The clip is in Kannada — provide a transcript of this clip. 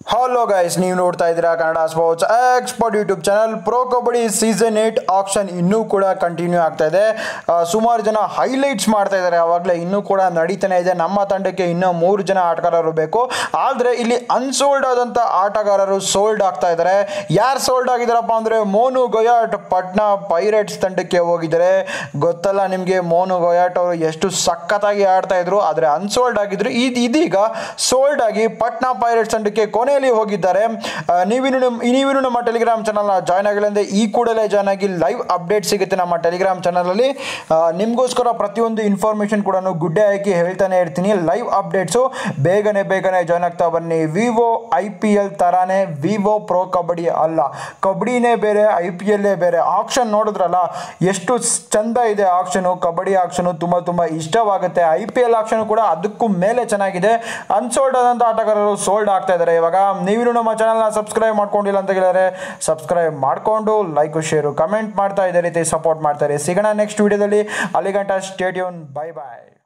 ಹಲೋ ಗೈಸ್ ನೀವು ನೋಡ್ತಾ ಇದ್ದೀರಾ Kannada sports expert YouTube channel pro kabaddi season eight auction ಇನ್ನೂ ಕೂಡ ಕಂಟಿನ್ಯೂ ಆಗ್ತಾ ಇದೆ ಆ, ಸುಮಾರು ಜನ ಹೈಲೈಟ್ಸ್ ಮಾಡ್ತಾ ಇದ್ದಾರೆ ಆವಾಗಲೇ ಇನ್ನೂ ಕೂಡ ನಡೀತಾನೆ ಇದೆ ನಮ್ಮ ತಂಡಕ್ಕೆ ಇನ್ನೂ ಮೂರು ಜನ ಆಟಗಾರರು ಬೇಕು ಆದರೆ ಇಲ್ಲಿ ಅನ್ಸೋಲ್ಡ್ ಆದಂಥ ಆಟಗಾರರು ಸೋಲ್ಡ್ ಆಗ್ತಾ ಇದ್ದಾರೆ ಯಾರು ಸೋಲ್ಡ್ ಆಗಿದ್ದಾರಪ್ಪ ಅಂದರೆ ಮೋನು ಗೊಯಾಟ್ ಪಟ್ನಾ ಪೈರೇಟ್ಸ್ ತಂಡಕ್ಕೆ ಹೋಗಿದ್ದಾರೆ ಗೊತ್ತಲ್ಲ ನಿಮಗೆ ಮೋನು ಗೊಯಾಟ್ ಅವರು ಎಷ್ಟು ಸಖತ್ತಾಗಿ ಆಡ್ತಾ ಇದ್ರು ಆದರೆ ಅನ್ಸೋಲ್ಡ್ ಆಗಿದ್ರು ಇದು ಇದೀಗ ಸೋಲ್ಡ್ ಆಗಿ ಪಟ್ನಾ ಪೈರೇಟ್ಸ್ ತಂಡಕ್ಕೆ ಕೊನೆಯಲ್ಲಿ ಹೋಗಿದ್ದಾರೆ ಆ, ನೀವಿನ್ನು ನಮ್ಮ ನೀವಿನ್ನು ನಮ್ಮ ಟೆಲಿಗ್ರಾಮ್ ಚಾನಲ್ನ ಜಾಯ್ನ್ ಆಗಿಲ್ಲ ಅಂದರೆ ಈ ಕೂಡಲೇ ಜಾಯ್ನ್ ಆಗಿ ಲೈವ್ ಅಪ್ಡೇಟ್ ಸಿಗುತ್ತೆ ನಮ್ಮ ಟೆಲಿಗ್ರಾಮ್ ಚಾನಲಲ್ಲಿ ನಿಮಗೋಸ್ಕರ ಪ್ರತಿಯೊಂದು ಇನ್ಫಾರ್ಮೇಷನ್ ಕೂಡ ಗುಡ್ಡೆ ಹಾಕಿ ಹೇಳ್ತಾನೆ ಇರ್ತೀನಿ ಲೈವ್ ಅಪ್ಡೇಟ್ಸು ಬೇಗನೆ ಬೇಗನೆ ಜಾಯ್ನ್ ಆಗ್ತಾ ಬನ್ನಿ ವಿವೋ ಐ ಪಿ ಎಲ್ ಥರಾನೇ ವಿವೋ ಪ್ರೋ ಕಬಡ್ಡಿ ಅಲ್ಲ ಕಬಡ್ಡಿನೇ ಬೇರೆ ಐ ಪಿ ಎಲ್ಲೇ ಬೇರೆ ಆಕ್ಷನ್ ನೋಡಿದ್ರಲ್ಲ ಎಷ್ಟು ಸ್- ಚಂದ ಇದೆ ಆಕ್ಷನು ಕಬಡ್ಡಿ ಆಕ್ಷನು ತುಂಬ ತುಂಬ ಇಷ್ಟವಾಗುತ್ತೆ ಐ ಪಿ ಎಲ್ ಆಕ್ಷನ್ ಕೂಡ ಅದಕ್ಕೂ ಮೇಲೆ ಚೆನ್ನಾಗಿದೆ ಅನ್ಸೋಲ್ಡ್ ಆದಂಥ ಆಟಗಾರರು ಸೋಲ್ಡ್ ಆಗ್ತಾ ಇದ್ದಾರೆ ಇವಾಗ ನೀವು ನಮ್ಮ ಚಾನಲ್ನ ಸಬ್ಸ್ಕ್ರೈಬ್ ಮಾಡ್ಕೊಂಡಿಲ್ಲ ಅಂತ ಹೇಳಿದ್ರೆ ಸಬ್ಸ್ಕ್ರೈಬ್ ಮಾಡಿಕೊಂಡು ಲೈಕು ಶೇರು ಕಮೆಂಟ್ ಮಾಡ್ತಾ ಇದೇ ರೀತಿ ಸಪೋರ್ಟ್ ಮಾಡ್ತಾರೆ ಸಿಗೋಣ ನೆಕ್ಸ್ಟ್ ವಿಡಿಯೋದಲ್ಲಿ ಅಲ್ಲಿಗಂಟ ಸ್ಟೇಡಿಯಂ ಬೈ ಬಾಯ್